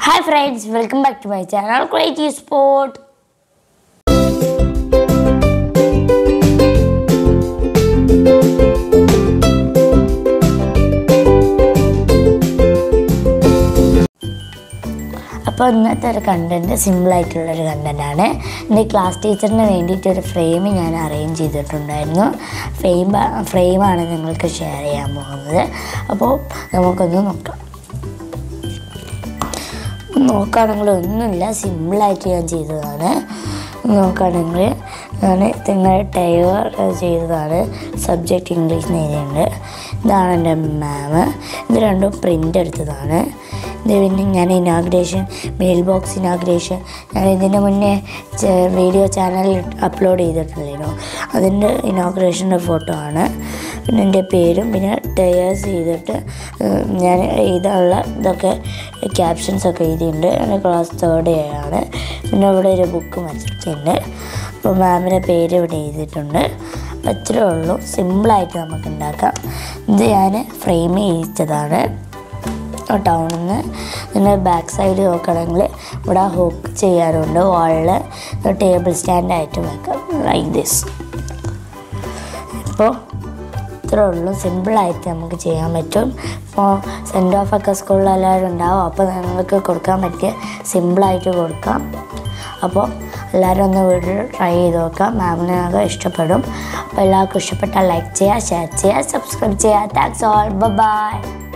hi friends welcome back to my channel creative sport അപ്പോൾ ഇന്നത്തെ ഒരു കണ്ടൻറ്റ് സിമ്പിളായിട്ടുള്ളൊരു കണ്ടൻറ്റാണ് എൻ്റെ ക്ലാസ് ടീച്ചറിന് വേണ്ടിയിട്ട് ഒരു ഫ്രെയിം ഞാൻ അറേഞ്ച് ചെയ്തിട്ടുണ്ടായിരുന്നു ഫ്രെയിം ഫ്രെയിമാണ് നിങ്ങൾക്ക് ഷെയർ ചെയ്യാൻ പോകുന്നത് അപ്പോൾ നമുക്കൊന്ന് നോക്കാം നോക്കുകയാണെങ്കിൽ ഒന്നുമില്ല സിമ്പിളായിട്ട് ഞാൻ ചെയ്തതാണ് നോക്കുകയാണെങ്കിൽ ഞാൻ നിങ്ങളുടെ ടൈവർ ചെയ്തതാണ് സബ്ജക്റ്റ് ഇംഗ്ലീഷ് എഴുതിയിട്ടുണ്ട് ഇതാണ് എൻ്റെ മാം ഇത് രണ്ടും പ്രിൻ്റ് എടുത്തതാണ് ഇത് പിന്നെ ഞാൻ ഇനാഗ്രേഷൻ മെയിൽ ബോക്സ് ഇനാഗ്രേഷൻ ഞാൻ ഇതിന് മുന്നേ വീഡിയോ ചാനലിൽ അപ്ലോഡ് ചെയ്തിട്ടുണ്ടായിരുന്നു അതിൻ്റെ ഇനാഗ്രേഷൻ്റെ ഫോട്ടോ ആണ് പിന്നെ എൻ്റെ പേരും പിന്നെ ടയേഴ്സ് ചെയ്തിട്ട് ഏഹ്, ഞാൻ എഴുതാനുള്ള ഇതൊക്കെ ക്യാപ്ഷൻസ് ഒക്കെ എഴുതിയിട്ടുണ്ട് എൻ്റെ ക്ലാസ് തേർഡ് എ ആണ് പിന്നെ ഇവിടെ ഒരു ബുക്ക് വെച്ചിട്ടുണ്ട് അപ്പോൾ മാമിൻ്റെ പേര് ഇവിടെ എഴുതിയിട്ടുണ്ട് അപ്പോൾ ഇത്രയേ ഉള്ളൂ സിമ്പിളായിട്ട് നമുക്ക് ഉണ്ടാക്കാം ഇത് ഞാൻ ഫ്രെയിം ചെയ്യിച്ചതാണ് ടൗണിൽ നിന്ന് പിന്നെ ബാക്ക് സൈഡ് നോക്കുകയാണെങ്കിൽ ഇവിടെ ഹുക്ക് ചെയ്യാറുണ്ട് വാളിൽ ടേബിൾ സ്റ്റാൻഡായിട്ട് വെക്കാം ലൈക്ക് ദിസ് ഇപ്പോൾ ഇത്രേ ഉള്ളൂ സിമ്പിളായിട്ട് നമുക്ക് ചെയ്യാൻ പറ്റും ഇപ്പോൾ സെൻഡ് ഓഫ് ഒക്കെ സ്കൂളിൽ എല്ലാവരും ഉണ്ടാവും അപ്പോൾ നിങ്ങൾക്ക് കൊടുക്കാൻ പറ്റിയ സിമ്പിളായിട്ട് കൊടുക്കാം അപ്പോൾ എല്ലാവരും ഒന്ന് വീട്ടിൽ ട്രൈ ചെയ്ത് നോക്കാം മാമിനൊക്കെ ഇഷ്ടപ്പെടും അപ്പോൾ എല്ലാവർക്കും ഇഷ്ടപ്പെട്ടാൽ ലൈക്ക് ചെയ്യുക ഷെയർ ചെയ്യുക സബ്സ്ക്രൈബ് ചെയ്യുക താങ്ക്സ് ഓൾ ബൈ